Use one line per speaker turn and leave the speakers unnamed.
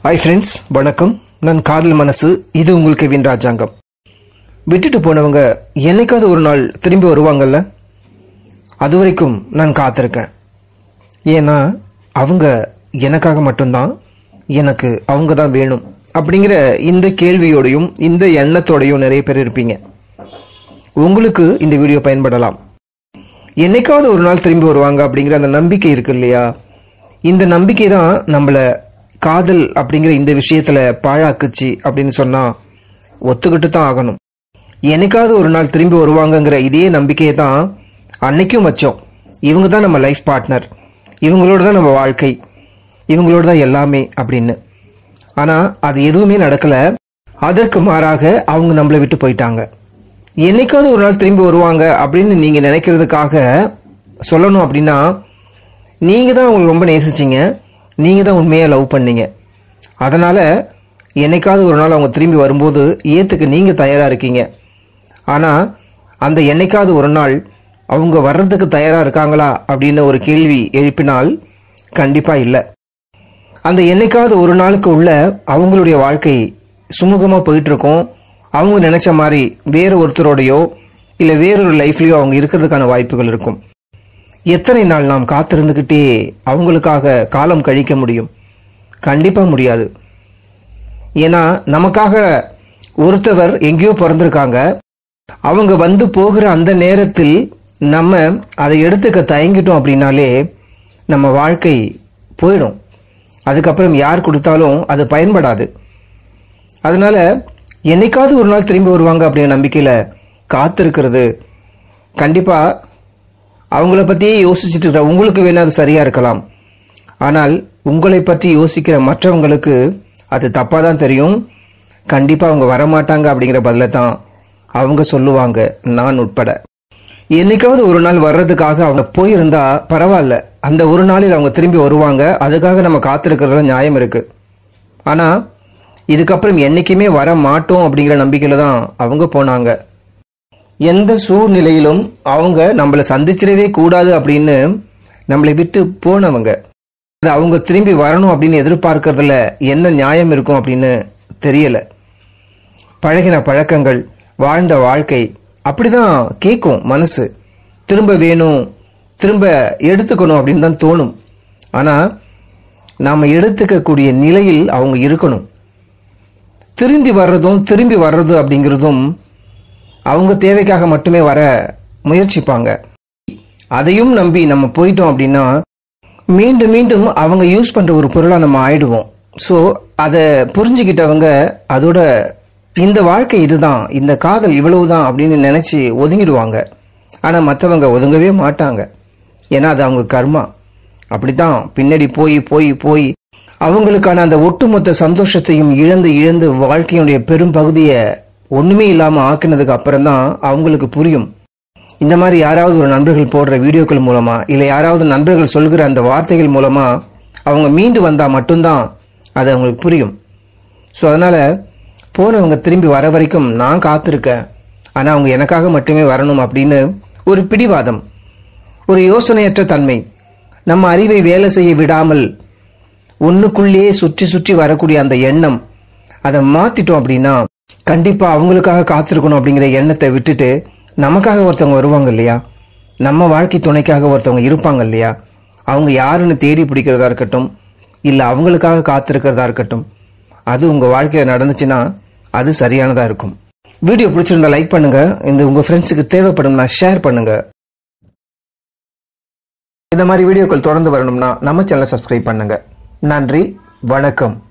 hi friends வணக்கம் நான் காதல் மனசு இது உங்கள் கெவின் ராஜாங்கம் விட்டுட்டு போனவங்க என்னைக்காவது ஒரு நாள் திரும்பி வருவாங்கல்ல அது வரைக்கும் நான் காத்திருக்கேன் ஏன்னா அவங்க எனக்காக மட்டும்தான் எனக்கு அவங்க தான் வேணும் அப்படிங்கிற இந்த கேள்வியோடையும் இந்த எண்ணத்தோடையும் நிறைய பேர் இருப்பீங்க உங்களுக்கு இந்த வீடியோ பயன்படலாம் என்னைக்காவது ஒரு நாள் திரும்பி வருவாங்க அப்படிங்கிற அந்த நம்பிக்கை இருக்கு இல்லையா இந்த நம்பிக்கை தான் நம்மளை காதல் அப்படிங்கிற இந்த விஷயத்துல பாழாக்குச்சு அப்படின்னு சொன்னா ஒத்துக்கிட்டு தான் ஆகணும் என்னைக்காவது ஒரு நாள் திரும்பி வருவாங்கங்கிற இதே நம்பிக்கையை தான் அன்னைக்கும் வச்சோம் இவங்க தான் நம்ம லைஃப் பார்ட்னர் இவங்களோட தான் நம்ம வாழ்க்கை இவங்களோட தான் எல்லாமே அப்படின்னு ஆனால் அது எதுவுமே நடக்கலை அதற்கு மாறாக அவங்க நம்மளை விட்டு போயிட்டாங்க என்னைக்காவது ஒரு நாள் திரும்பி வருவாங்க அப்படின்னு நீங்கள் நினைக்கிறதுக்காக சொல்லணும் அப்படின்னா நீங்கள் தான் அவங்களை ரொம்ப நேசிச்சிங்க நீங்கள் தான் உண்மையாக லவ் பண்ணீங்க அதனால் என்னைக்காவது ஒரு நாள் அவங்க திரும்பி வரும்போது ஏற்றுக்க நீங்கள் தயாராக இருக்கீங்க ஆனால் அந்த என்னைக்காவது ஒரு நாள் அவங்க வர்றதுக்கு தயாராக இருக்காங்களா அப்படின்னு ஒரு கேள்வி எழுப்பினால் கண்டிப்பாக இல்லை அந்த என்னைக்காவது ஒரு நாளுக்கு உள்ள அவங்களுடைய வாழ்க்கை சுமூகமாக போயிட்டு இருக்கும் அவங்க நினைச்ச மாதிரி வேற ஒருத்தரோடையோ இல்லை வேறொரு லைஃப்லேயோ அவங்க இருக்கிறதுக்கான வாய்ப்புகள் இருக்கும் எத்தனை நாள் நாம் காத்திருந்துக்கிட்டே அவங்களுக்காக காலம் கழிக்க முடியும் கண்டிப்பாக முடியாது ஏன்னா நமக்காக ஒருத்தவர் எங்கேயோ பிறந்திருக்காங்க அவங்க வந்து போகிற அந்த நேரத்தில் நம்ம அதை எடுத்துக்க தயங்கிட்டோம் அப்படின்னாலே நம்ம வாழ்க்கை போயிடும் அதுக்கப்புறம் யார் கொடுத்தாலும் அது பயன்படாது அதனால என்னைக்காவது ஒரு நாள் திரும்பி வருவாங்க அப்படிங்கிற நம்பிக்கையில் காத்திருக்கிறது கண்டிப்பாக அவங்கள பற்றியே யோசிச்சுட்டு இருக்கிற உங்களுக்கு வேணா அது சரியாக இருக்கலாம் ஆனால் உங்களை பற்றி யோசிக்கிற மற்றவங்களுக்கு அது தப்பாக தான் தெரியும் கண்டிப்பாக அவங்க வரமாட்டாங்க அப்படிங்கிற பதிலை தான் அவங்க சொல்லுவாங்க நான் உட்பட என்னைக்காவது ஒரு நாள் வர்றதுக்காக அவங்க போயிருந்தா பரவாயில்ல அந்த ஒரு நாளில் அவங்க திரும்பி வருவாங்க அதுக்காக நம்ம காத்திருக்கிறதுல நியாயம் இருக்கு ஆனால் இதுக்கப்புறம் என்றைக்குமே வர மாட்டோம் அப்படிங்கிற நம்பிக்கையில் தான் அவங்க போனாங்க எந்த சூழ்நிலையிலும் அவங்க நம்மளை சந்திச்சிடவே கூடாது அப்படின்னு நம்மளை விட்டு போனவங்க அது அவங்க திரும்பி வரணும் அப்படின்னு எதிர்பார்க்கறதுல என்ன நியாயம் இருக்கும் அப்படின்னு தெரியல பழகின பழக்கங்கள் வாழ்ந்த வாழ்க்கை அப்படிதான் கேட்கும் மனசு திரும்ப வேணும் திரும்ப எடுத்துக்கணும் அப்படின்னு தான் தோணும் ஆனால் நாம் எடுத்துக்கக்கூடிய நிலையில் அவங்க இருக்கணும் திரும்பி வர்றதும் திரும்பி வர்றது அப்படிங்கிறதும் அவங்க தேவைக்காக மட்டுமே வர முயற்சிப்பாங்க அதையும் நம்பி நம்ம போயிட்டோம் அப்படின்னா மீண்டும் மீண்டும் அவங்க யூஸ் பண்ணுற ஒரு பொருளாக நம்ம ஆயிடுவோம் ஸோ அதை புரிஞ்சுக்கிட்டவங்க அதோட இந்த வாழ்க்கை இதுதான் இந்த காதல் இவ்வளவுதான் அப்படின்னு நினச்சி ஒதுங்கிடுவாங்க ஆனால் மற்றவங்க ஒதுங்கவே மாட்டாங்க ஏன்னா அது அவங்க கர்மா அப்படித்தான் பின்னாடி போய் போய் போய் அவங்களுக்கான அந்த ஒட்டுமொத்த சந்தோஷத்தையும் இழந்து இழந்து வாழ்க்கையுடைய பெரும் பகுதியை ஒண்ணுமே இல்லாம ஆக்கினதுக்கு அப்புறம் தான் அவங்களுக்கு புரியும் இந்த மாதிரி யாராவது ஒரு நண்பர்கள் போடுற வீடியோக்கள் மூலமா இல்ல யாராவது நண்பர்கள் சொல்கிற அந்த வார்த்தைகள் மூலமா அவங்க மீண்டு வந்தா மட்டும்தான் அது அவங்களுக்கு புரியும் ஸோ அதனால போனவங்க திரும்பி வர வரைக்கும் நான் காத்திருக்கேன் ஆனா அவங்க எனக்காக மட்டுமே வரணும் அப்படின்னு ஒரு பிடிவாதம் ஒரு யோசனையற்ற தன்மை நம்ம அறிவை வேலை செய்ய விடாமல் ஒண்ணுக்குள்ளேயே சுற்றி சுற்றி வரக்கூடிய அந்த எண்ணம் அதை மாத்திட்டோம் அப்படின்னா கண்டிப்பா அவங்களுக்காக காத்திருக்கணும் அப்படிங்கிற எண்ணத்தை விட்டுட்டு நமக்காக ஒருத்தவங்க வருவாங்க இல்லையா நம்ம வாழ்க்கை துணைக்காக ஒருத்தவங்க இருப்பாங்க இல்லையா அவங்க யாருன்னு தேடி பிடிக்கிறதா இருக்கட்டும் இல்ல அவங்களுக்காக காத்திருக்கிறதா இருக்கட்டும் அது உங்க வாழ்க்கையில நடந்துச்சுன்னா அது சரியானதா இருக்கும் வீடியோ பிடிச்சிருந்தா லைக் பண்ணுங்க இந்த உங்க ஃப்ரெண்ட்ஸுக்கு தேவைப்படும்னா ஷேர் பண்ணுங்க இந்த மாதிரி வீடியோக்கள் தொடர்ந்து வரணும்னா நம்ம சேனலை சப்ஸ்கிரைப் பண்ணுங்க நன்றி வணக்கம்